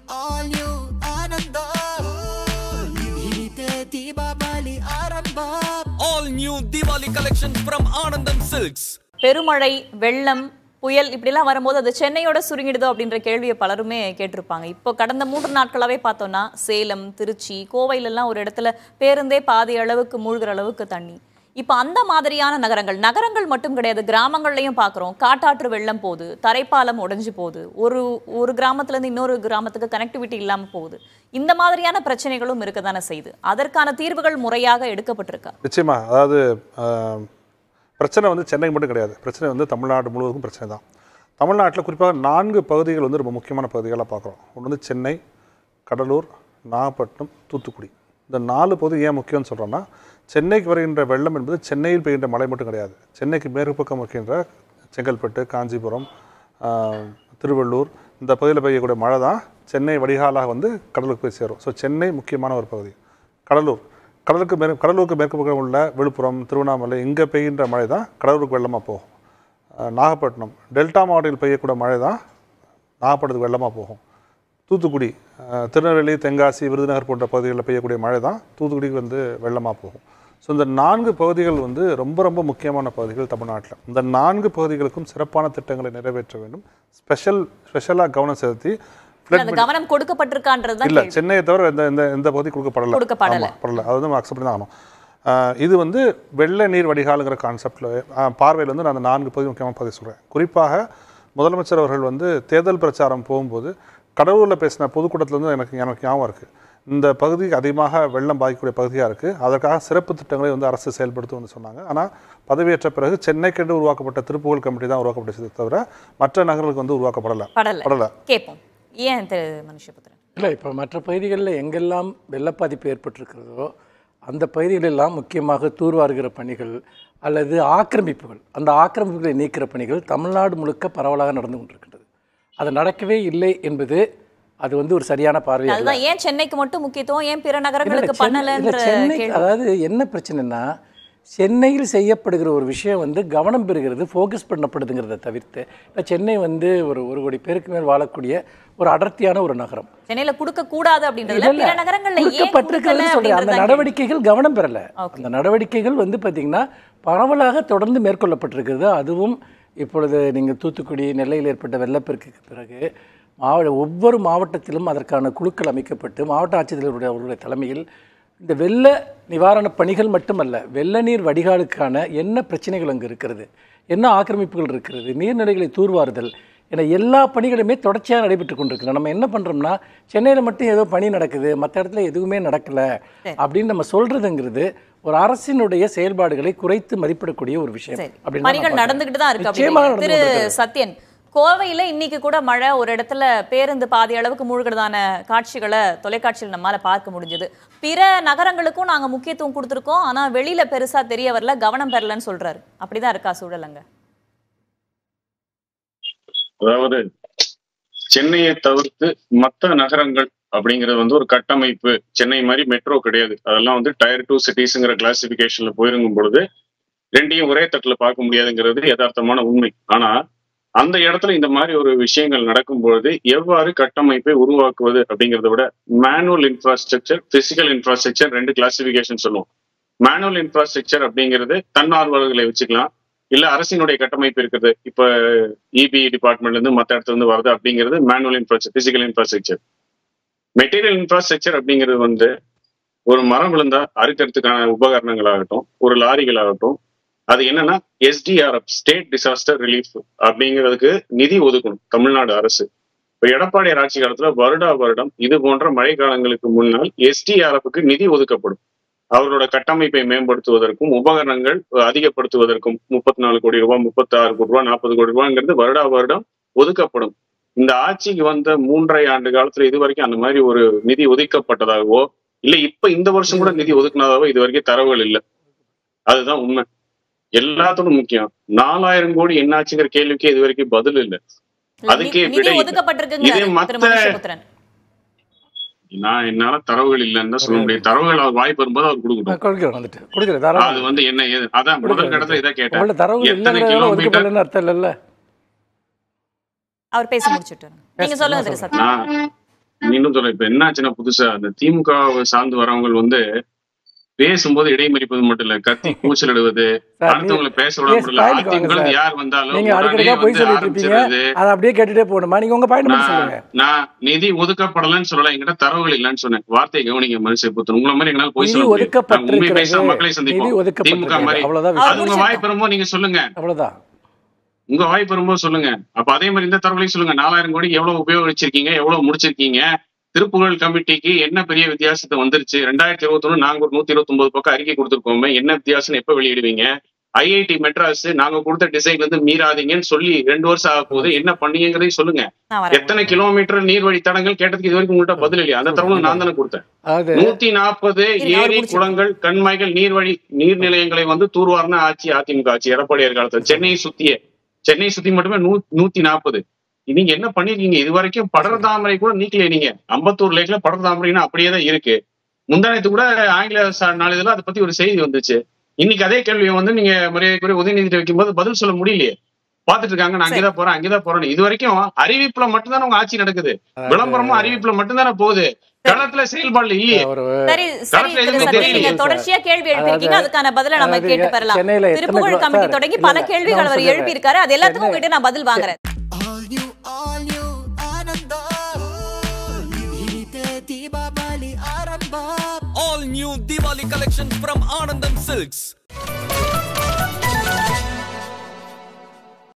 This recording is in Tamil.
all new Ananda Hinite Deepavali Arambam All new Diwali collection from Anandam Silks. பெருமழை வெள்ளம் புயல் இப்படிலாம் வரும்போது அது சென்னையோட சுருங்கிடுதோ அப்படின்ற கேள்வியை பலருமே கேட்டிருப்பாங்க இப்போ கடந்த மூன்று நாட்களாவே பார்த்தோம்னா சேலம் திருச்சி கோவையிலெல்லாம் ஒரு இடத்துல பேருந்தே பாதி அளவுக்கு மூழ்கிற அளவுக்கு தண்ணி இப்போ அந்த மாதிரியான நகரங்கள் நகரங்கள் மட்டும் கிடையாது கிராமங்கள்லையும் பார்க்குறோம் காட்டாற்று வெள்ளம் போகுது தரைப்பாலம் உடைஞ்சு போகுது ஒரு ஒரு கிராமத்துலேருந்து இன்னொரு கிராமத்துக்கு கனெக்டிவிட்டி இல்லாமல் போகுது இந்த மாதிரியான பிரச்சனைகளும் இருக்க தானே செய்யுது அதற்கான தீர்வுகள் முறையாக எடுக்கப்பட்டிருக்கா நிச்சயமா அதாவது ஆஹ், பிரச்சனை வந்து சென்னை மட்டும் கிடையாது பிரச்சனை வந்து தமிழ்நாடு முழுவதும் பிரச்சனை தான் தமிழ்நாட்டில் குறிப்பாக நான்கு பகுதிகள் வந்து ரொம்ப முக்கியமான பகுதிகளாக பார்க்குறோம் ஒன்று வந்து சென்னை கடலூர் நாகப்பட்டினம் தூத்துக்குடி இந்த நாலு பகுதி ஏன் முக்கியம்னு சொல்கிறோன்னா சென்னைக்கு வருகின்ற வெள்ளம் என்பது சென்னையில் பெய்கின்ற மழை மட்டும் கிடையாது சென்னைக்கு மேற்கு பக்கம் இருக்கின்ற செங்கல்பட்டு காஞ்சிபுரம் ஆஹ், திருவள்ளூர் இந்த பகுதியில் பெய்யக்கூடிய மழை தான் சென்னை வடிகாலாக வந்து கடலுக்கு போய் சேரும் ஸோ சென்னை முக்கியமான ஒரு பகுதி கடலூர் கடலுக்கு மேற்கு கடலூருக்கு மேற்கு பக்கம் உள்ள விழுப்புரம் திருவண்ணாமலை இங்கே பெய்கின்ற மழை தான் கடலூருக்கு வெள்ளமாக போகும் அஹ் நாகப்பட்டினம் டெல்டா மாவட்டத்தில் பெய்யக்கூடிய மழை தான் நாகப்பட்டினத்துக்கு வெள்ளமாக போகும் தூத்துக்குடி அஹ் திருநெல்வேலி தென்காசி விருதுநகர் போன்ற பகுதிகளில் பெய்யக்கூடிய மழை தான் தூத்துக்குடிக்கு வந்து வெள்ளமாக போகும் ஸோ இந்த நான்கு பகுதிகள் வந்து ரொம்ப ரொம்ப முக்கியமான பகுதிகள் தமிழ்நாட்டில் இந்த நான்கு பகுதிகளுக்கும் சிறப்பான திட்டங்களை நிறைவேற்ற வேண்டும் ஸ்பெஷல் ஸ்பெஷலாக கவனம் செலுத்தி flood அந்த கவனம் கொடுக்கப்பட்டிருக்கான்றது இல்ல தான் சென்னையை தவிர எந்த எந்த எந்த பகுதி கொடுக்கப்படல கொடுக்கப்படல. ஆமா, படல அது வந்து நம்ம அக்செப்ட் தான் ஆகணும் ஆஹ் இது வந்து வெள்ள நீர் வடிகாலுங்கிற கான்செப்டில் பார்வையில் வந்து நான் அந்த நான்கு பகுதி முக்கியமான பகுதி சொல்கிறேன் குறிப்பாக முதலமைச்சர் அவர்கள் வந்து தேர்தல் பிரச்சாரம் போகும்போது கடலூரில் பேசின பொதுக்கூட்டத்தில் வந்து எனக்கு எனக்கு ஞாபகம் இருக்குது இந்த பகுதி அதிகமாக வெள்ளம் பாதிக்கக்கூடிய பகுதியாக இருக்குது அதற்காக சிறப்பு திட்டங்களை வந்து அரசு செயல்படுத்தும் வந்து சொன்னாங்க ஆனால் பதவியேற்ற பிறகு சென்னைக்கென்று உருவாக்கப்பட்ட திருப்புகழ் கமிட்டி தான் உருவாக்கப்பட்டது தவிர மற்ற நகர்களுக்கு வந்து உருவாக்கப்படலை படல படலை கேட்போம் ஏன் திரு மனுஷபுத்திரன் இல்லை இப்போ மற்ற பகுதிகளில் எங்கெல்லாம் வெள்ளப்பாதிப்பு ஏற்பட்டிருக்கிறதோ அந்த பகுதிகளெல்லாம் முக்கியமாக தூர்வாருகிற பணிகள் அல்லது ஆக்கிரமிப்புகள் அந்த ஆக்கிரமிப்புகளை நீக்கிற பணிகள் தமிழ்நாடு முழுக்க பரவலாக நடந்து கொண்டிருக்கின்றது அது நடக்கவே இல்லை என்பது அது வந்து ஒரு சரியான பார்வை அல்ல. அதுதான் ஏன் சென்னைக்கு மட்டும் முக்கியத்துவம் ஏன் பிற இல்ல, நகரங்களுக்கு சென்னை- பண்ணலன்ற இல்ல, சென்னைக்கு கேள்வி அதாவது என்ன பிரச்சனைனா சென்னையில் செய்யப்படுகிற ஒரு விஷயம் வந்து கவனம் பெறுகிறது ஃபோக்கஸ் பண்ணப்படுதுங்கிறத தவிர்த்து இப்ப சென்னை வந்து ஒரு ஒரு கோடி பேருக்கு மேல் வாழக்கூடிய ஒரு அடர்த்தியான ஒரு நகரம் சென்னையில கொடுக்க கூடாது அப்படின்றதுல இல்ல, இல்ல. பிற நகரங்கள்ல ஏன் கொடுக்கப்பட்டிருக்கிறது கொடுக்கல சொல்றேன். அந்த அப்படின்றது தான் நடவடிக்கைகள் கவனம் பெறல Okay. அந்த நடவடிக்கைகள் வந்து பாத்தீங்கன்னா பரவலாக தொடர்ந்து மேற்கொள்ளப்பட்டிருக்கிறது அதுவும் இப்பொழுது நீங்கள் தூத்துக்குடி நெல்லையில் ஏற்பட்ட வெள்ளப்பெருக்குக்கு பிறகு மாவட்ட ஒவ்வொரு மாவட்டத்திலும் அதற்கான குழுக்கள் அமைக்கப்பட்டு மாவட்ட ஆட்சித்தலைவருடைய அவருடைய தலைமையில் இந்த வெள்ள நிவாரணப் பணிகள் மட்டுமல்ல வெள்ள நீர் வடிகாலுக்கான என்ன பிரச்சனைகள் அங்கு இருக்கிறது என்ன ஆக்கிரமிப்புகள் இருக்கிறது நீர்நிலைகளை தூர்வாறுதல் என எல்லா பணிகளுமே தொடர்ச்சியாக நடைபெற்று கொண்டிருக்கிறது நம்ம என்ன பண்ணுறோம்னா சென்னையில் மட்டும் ஏதோ பணி நடக்குது மற்ற இடத்துல எதுவுமே நடக்கல அப்படின்னு நம்ம சொல்றதுங்கிறது ஒரு அரசினுடைய செயல்பாடுகளை குறைத்து மதிப்பிடக்கூடிய ஒரு விஷயம் சரி அப்படின்னு தான் நான் பணிகள் பார்க்கிறேன். நடந்துகிட்டு தான் இருக்கு நிச்சயமாக அப்படிங்கிறீங்க. நடந்து திரு கொண்டிருக்கிறது. சத்யன் கோவையில இன்னைக்கு கூட மழை ஒரு இடத்துல பேருந்து பாதி அளவுக்கு மூழ்கிறதான காட்சிகளை தொலைக்காட்சியில் நம்மால பார்க்க முடிஞ்சது பிற நகரங்களுக்கும் நாங்க முக்கியத்துவம் கொடுத்துருக்கோம் ஆனா வெளியில பெருசா தெரிய வரல கவனம் பெறலன்னு சொல்றாரு அப்படிதான் இருக்கா சூழல் அங்க அதாவது சென்னையை தவிர்த்து மற்ற நகரங்கள் அப்படிங்கிறது வந்து ஒரு கட்டமைப்பு சென்னை மாதிரி மெட்ரோ கிடையாது அதெல்லாம் வந்து டயர் டூ சிட்டிஸ்ங்கிற கிளாசிபிகேஷன்ல போயிருக்கும் பொழுது ரெண்டையும் ஒரே தட்டுல பார்க்க முடியாதுங்கிறது யதார்த்தமான உண்மை ஆனா அந்த இடத்துல இந்த மாதிரி ஒரு விஷயங்கள் நடக்கும் பொழுது எவ்வாறு கட்டமைப்பை உருவாக்குவது அப்படிங்கிறத விட மேனுவல் இன்ஃப்ராஸ்ட்ரக்சர் பிசிக்கல் இன்ஃப்ராஸ்ட்ரக்சர் ரெண்டு கிளாசிபிகேஷன் சொல்லுவோம் மேனுவல் இன்ஃப்ராஸ்ட்ரக்சர் அப்படிங்கிறது தன்னார்வலர்களை வச்சுக்கலாம் இல்ல அரசினுடைய கட்டமைப்பு இருக்குது இப்ப இபி டிபார்ட்மெண்ட்ல இருந்து மத்த இடத்துல இருந்து வருது அப்படிங்கிறது manual infrastructure physical infrastructure material infrastructure அப்படிங்கிறது வந்து ஒரு மரம் விழுந்தா அறுக்கிறதுக்கான உபகரணங்கள் ஆகட்டும் ஒரு லாரிகள் ஆகட்டும் அது என்னன்னா எஸ்டிஆர்எஃப் ஸ்டேட் டிசாஸ்டர் ரிலீஃப் அப்படிங்கிறதுக்கு நிதி ஒதுக்கணும் தமிழ்நாடு அரசு இப்ப எடப்பாடியார் ஆட்சி காலத்துல வருடா வருடம் இது போன்ற மழை காலங்களுக்கு முன்னால் எஸ்டிஆர்எஃப்க்கு நிதி ஒதுக்கப்படும் அவர்களோட கட்டமைப்பை மேம்படுத்துவதற்கும் உபகரணங்கள் அதிகப்படுத்துவதற்கும் முப்பத்தி நாலு கோடி ரூபாய் முப்பத்தி ஆறு கோடி ரூபாய் நாற்பது கோடி ரூபாய்ங்கிறது வருடா வருடம் ஒதுக்கப்படும் இந்த ஆட்சிக்கு வந்த மூன்றரை ஆண்டு காலத்துல இது வரைக்கும் அந்த மாதிரி ஒரு நிதி ஒதுக்கப்பட்டதாகவோ இல்ல இப்ப இந்த வருஷம் கூட நிதி ஒதுக்குனதாகவோ இது வரைக்கும் தரவுகள் இல்லை அதுதான் உண்மை எல்லாத்தோடும் முக்கியம் நாலாயிரம் கோடி என்னாச்சுங்கிற கேள்விக்கு இது வரைக்கும் பதில் இல்லை அதுக்கே நிதி விடை இல்லை. ஒதுக்கப்பட்டிருக்குங்க இதே திரு மத்த- மனுஷபுத்திரன் நான் என்னால தரவுகள் இல்லைன்னு தான் சொல்ல முடியும் தரவுகள் அவர் வாய்ப்பு வரும்போது அவர் கொடுக்கட்டும் நான் கொடுக்கிறேன் வந்துட்டு கொடுக்கிறேன் தாராளமா. அது வந்து என்ன ஏது அதான் முதல் கடத்துல இதை கேட்டேன் உங்கள்ட்ட தரவு எத்தனை இல்லைங்கிறதால கிலோமீட்டர் ஒதுக்கப்படலன்னு அர்த்தம் இல்லைல்ல அவர் பேசி முடிச்சுட்டு நீங்க சொல்லுங்க திரு சத்யன் நான் மீண்டும் சொல்ல இப்ப என்ன ஆச்சுன்னா புதுசா அந்த திமுக சார்ந்து வரவங்க வந்து பேசும்போது இடைமறிப்பது மட்டும் இல்ல கத்தி கூச்சலிடுவது சார், அடுத்தவங்களை பேச விட நீங்க முடியல style க்கு வாங்க அதிமுக சார். யார் வந்தாலும் நீங்க உடனே அடிக்கடிக்கா வந்து போய் சொல்லிட்டு இருப்பீங்க ஆரம்பிச்சிடுறது அதை அப்படியே கேட்டுட்டே போகணுமா நீங்க உங்க பாயிண்ட் மட்டும் நான் சொல்லுங்க நான் நிதி ஒதுக்கப்படலன்னு சொல்லல என்கிட்ட தரவுகள் இல்லைன்னு சொன்னேன் வார்த்தையை கவனிங்க மனுஷன் புத்தன் உங்களை மாதிரி எங்களால போய் நிதி சொல்ல முடியும் நாங்க உண்மை பேசாம ஒதுக்கப்பட்டிருக்கிறது மக்களை நிதி சந்திப்போம் திமுக ஒதுக்கப்பட்டிருக்கிறது மாதிரி அவ்வளவுதான் அது விஷயம் உங்க வாய் பெறும்போது நீங்க சொல்லுங்க அவ்வளவுதான் உங்க வாய் பெறும்போது சொல்லுங்க அப்ப அதே மாதிரி இந்த தரவுகளையும் சொல்லுங்க நாலாயிரம் கோடி எவ்வளவு உபயோகிச்சிருக்கீங்க எவ்வளவு முடிச்சிருக்கீங்க திருப்புகழ் கமிட்டிக்கு என்ன பெரிய வித்தியாசத்தை வந்துருச்சு ரெண்டாயிரத்தி இருபத்தி ஒண்ணு நாங்க ஒரு நூத்தி இருபத்தி ஒன்பது பக்கம் அறிக்கை கொடுத்துருக்கோமே என்ன வித்தியாசம் எப்ப வெளியிடுவீங்க ஐஐடி மெட்ராஸ் நாங்க கொடுத்த டிசைன் வந்து மீறாதீங்கன்னு சொல்லி ரெண்டு வருஷம் ஆக போகுது என்ன பண்ணீங்கிறதையும் சொல்லுங்க நான் வரேன் எத்தனை கிலோமீட்டர் நீர்வழி தடங்கள் கேட்டதுக்கு இது வரைக்கும் உங்கள்கிட்ட பதில் இல்லையா அந்த தரவு நான் தானே கொடுத்தேன் அதாவது நூத்தி நாற்பது இருங்க, அவர் ஏரி முடிச்சிட்டு. குளங்கள் கண்மாய்கள் நீர்வழி நீர்நிலையங்களை வந்து தூர்வார்ன ஆட்சி அதிமுக ஆட்சி எடப்பாடியார் காலத்துல சென்னையை சுத்தியே சென்னை சுத்தி மட்டுமே நூ நூத்தி நாற்பது நீங்க என்ன பண்ணிருக்கீங்க இது வரைக்கும் படர் தாமரை கூட நீக்கல நீங்க அம்பத்தூர் லேக்ல படர் தாமரைன்னா அப்படியே தான் இருக்கு முந்தானத்து கூட ஆங்கில ச- நாளிதழ்ல அதை பத்தி ஒரு செய்தி வந்துச்சு இன்னைக்கு அதே கேள்வியை வந்து நீங்க மரியாதைக்குரிய உதயநிதி வைக்கும்போது பதில் சொல்ல முடியலையே பாத்துட்டு இருக்காங்க நான் அங்கேதான் போறேன் அங்கேதான் போறேன் இது வரைக்கும் அறிவிப்புல மட்டும்தான் உங்க ஆட்சி நடக்குது விளம்பரமும் அறிவிப்புல மட்டும்தானே போகுது களத்துல செயல்பாடுல இல்லையே ஒரு சரி சரி களத்துல திரு எதுவுமே சத்யன் நீங்க தெரியல. தொடர்ச்சியா கேள்வி எழுப்பியிருக்கீங்க அதாவது- அதுக்கான பதில நம்ம அதாவது கேட்டு பெறலாம் சென்னையில எத்தனை திருப்புகழ் கிலோ- கமிட்டி சார், தொடங்கி இல்ல, பல இல்ல, கேள்விகள் நான் அவர் சொல்றேன். எழுப்பியிருக்காரு அது எல்லாத்துக்கும் சென்னை- உங்ககிட்ட நான் பதில் வாங்குறேன் All new, all new Ananda இனிதே தீபாவளி ஆரம்பம் All new Diwali collections from Anandam Silks.